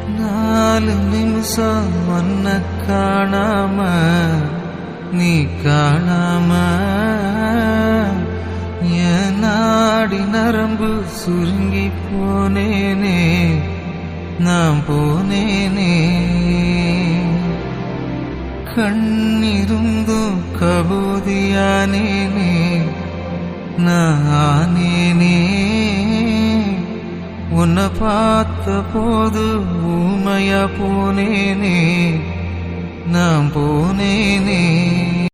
நாலு நிமிஷம் ஒன்ன காணாம நீ காணாம என் நாடி நரம்பு சுருங்கி போனேனே நான் போனேனே கண்ணிருந்தும் கபூதியானேனே நானேனே உன்னை பார்த்த போது ஊமையா போனேனே நான் போனேனே